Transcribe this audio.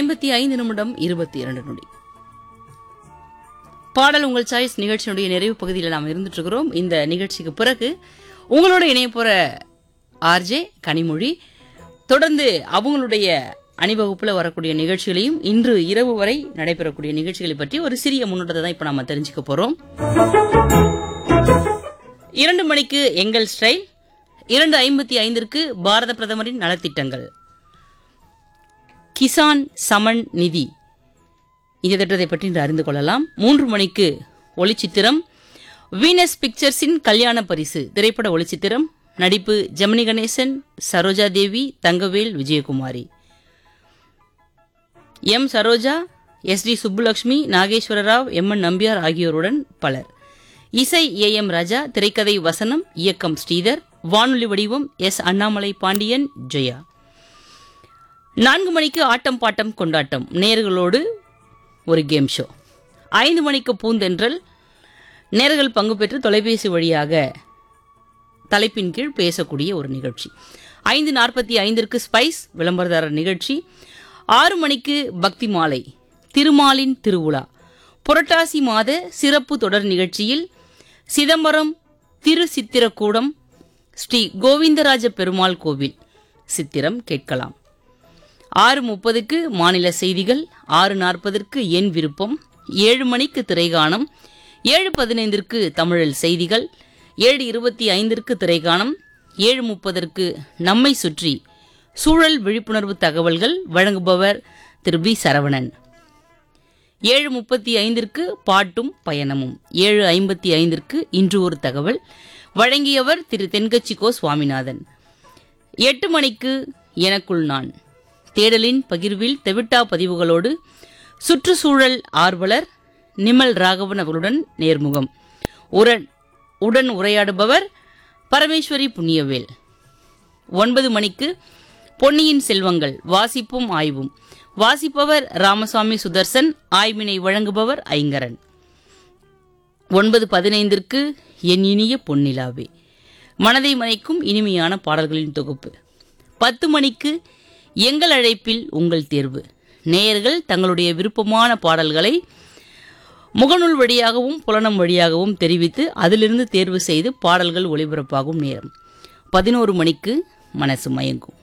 ஐம்பத்தி ஐந்து நிமிடம் இருபத்தி இரண்டு நொடி பாடல் உங்கள் சாய்ஸ் நிகழ்ச்சியினுடைய நிறைவு பகுதியில் நாம் இருந்துட்டு இருக்கிறோம் இந்த நிகழ்ச்சிக்கு பிறகு உங்களோட இணைய போற ஆர்ஜே கனிமொழி தொடர்ந்து அவங்களுடைய அணிவகுப்புல வரக்கூடிய நிகழ்ச்சிகளையும் இன்று இரவு வரை நடைபெறக்கூடிய நிகழ்ச்சிகளை பற்றி ஒரு சிறிய முன்னோட்டத்தை தான் இப்ப நாம தெரிஞ்சுக்க போறோம் இரண்டு மணிக்கு எங்கள் ஸ்டைல் இரண்டு ஐம்பத்தி ஐந்திற்கு பாரத பிரதமரின் நலத்திட்டங்கள் கிசான் சமன் நிதி இந்த திட்டத்தை பற்றி இன்று அறிந்து கொள்ளலாம் மூன்று மணிக்கு ஒளிச்சித்திரம் வீனஸ் பிக்சர்ஸின் கல்யாண பரிசு திரைப்பட ஒளிச்சித்திரம் நடிப்பு Gemini Ganesan Saroja Devi Thangavel Vijayakumari M Saroja S D Subbulakshmi Nageswara Rao M N Nambiar ஆகியோருடன் பலர் இசை ஏ எம் ராஜா திரைக்கதை வசனம் இயக்கம் ஸ்ரீதர் வானொலி வடிவம் எஸ் அண்ணாமலை பாண்டியன் ஜெயா நான்கு மணிக்கு ஆட்டம் பாட்டம் கொண்டாட்டம் நேர்களோடு ஒரு கேம் ஷோ ஐந்து மணிக்கு பூந்தென்றல் நேர்கள் பங்கு பெற்று தொலைபேசி வழியாக தலைப்பின் கீழ் பேசக்கூடிய ஒரு நிகழ்ச்சி ஐந்து நாற்பத்தி ஐந்திற்கு ஸ்பைஸ் விளம்பரதாரர் நிகழ்ச்சி ஆறு மணிக்கு பக்தி மாலை திருமாலின் திருவிழா புரட்டாசி மாத சிறப்பு தொடர் நிகழ்ச்சியில் சிதம்பரம் திரு சித்திரக்கூடம் ஸ்ரீ கோவிந்தராஜ பெருமாள் கோவில் சித்திரம் கேட்கலாம் ஆறு முப்பதுக்கு மாநில செய்திகள் ஆறு நாற்பதற்கு என் விருப்பம் ஏழு மணிக்கு திரைகாணம் ஏழு பதினைந்திற்கு தமிழில் செய்திகள் ஏழு இருபத்தி ஐந்திற்கு திரைகாணம் ஏழு முப்பதற்கு நம்மை சுற்றி சூழல் விழிப்புணர்வு தகவல்கள் வழங்குபவர் திரு பி சரவணன் ஏழு முப்பத்தி ஐந்திற்கு பாட்டும் பயணமும் ஏழு ஐம்பத்தி ஐந்திற்கு இன்று ஒரு தகவல் வழங்கியவர் திரு தென்கட்சி கோ சுவாமிநாதன் எட்டு மணிக்கு எனக்குள் நான் தேடலின் பகிர்வில் தெவிட்டா பதிவுகளோடு சுற்றுச்சூழல் ஆர்வலர் நிமல் ராகவன் அவர்களுடன் நேர்முகம் உடன் உடன் உரையாடுபவர் பரமேஸ்வரி புண்ணியவேல் ஒன்பது மணிக்கு பொன்னியின் செல்வங்கள் வாசிப்பும் ஆய்வும் வாசிப்பவர் ராமசாமி சுதர்சன் ஆய்வினை வழங்குபவர் ஐங்கரன் ஒன்பது பதினைந்திற்கு என் இனிய பொன்னிலாவே மனதை மனைக்கும் இனிமையான பாடல்களின் தொகுப்பு பத்து மணிக்கு எங்கள் அழைப்பில் உங்கள் தேர்வு நேயர்கள் தங்களுடைய விருப்பமான பாடல்களை முகநூல் வழியாகவும் புலனம் வழியாகவும் தெரிவித்து அதிலிருந்து தேர்வு செய்து பாடல்கள் ஒளிபரப்பாகும் நேரம் பதினோரு மணிக்கு மனசு மயங்கும்